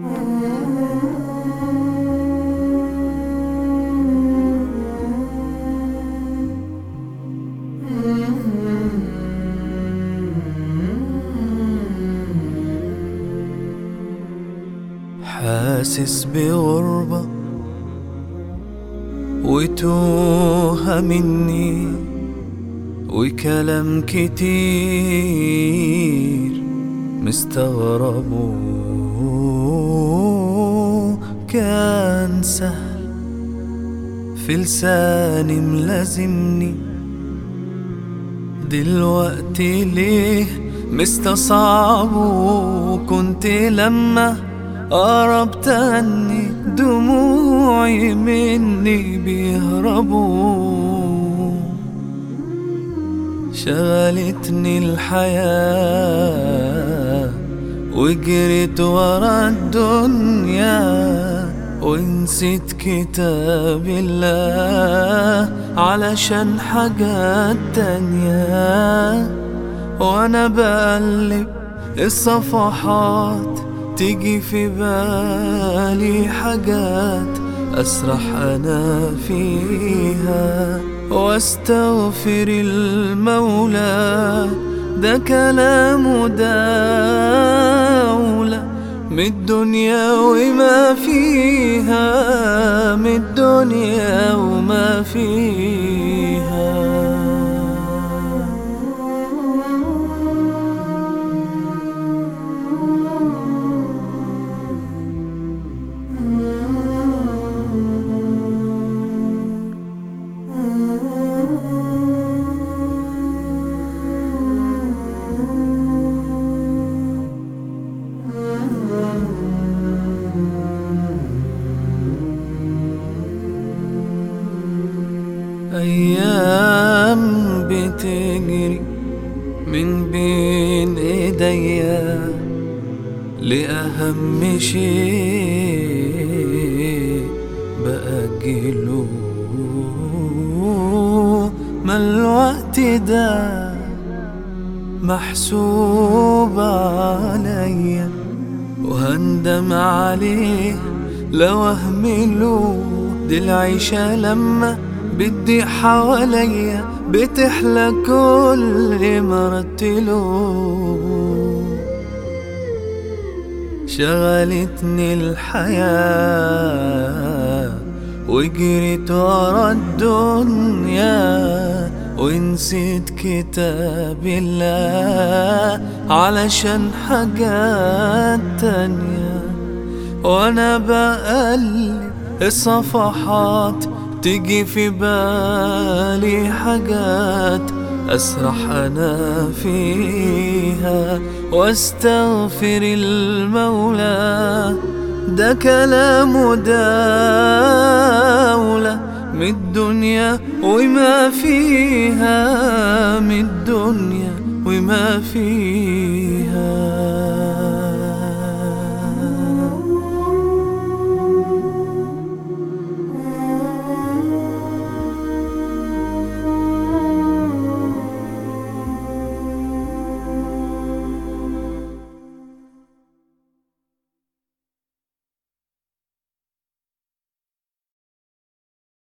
حاسس بغربة وتوه مني وكلام كتير مستغربه كان سهل في لساني ملازمني دلوقتي ليه مستصعبه كنت لما قربت عني دموعي مني بيهربوا شغلتني الحياة وجريت ورا الدنيا ونسيت كتاب الله علشان حاجات تانية وانا بقلب الصفحات تيجي في بالي حاجات أسرح أنا فيها واستغفر المولى ده كلام دولة من الدنيا وما فيها من الدنيا وما فيها أيام بتجري من بين إيديا لأهم شيء بأجله ما الوقت ده محسوب عليا وهندم عليه لو أهمله دي العيشة لما بدي حواليا بتحلى كل ما رتله شغلتني الحياة وجريت ورا الدنيا ونسيت كتاب الله علشان حاجات تانية وانا بقلب الصفحات تيجي في بالي حاجات أسرح أنا فيها واستغفر المولى ده كلام دولة من الدنيا وما فيها من الدنيا وما فيها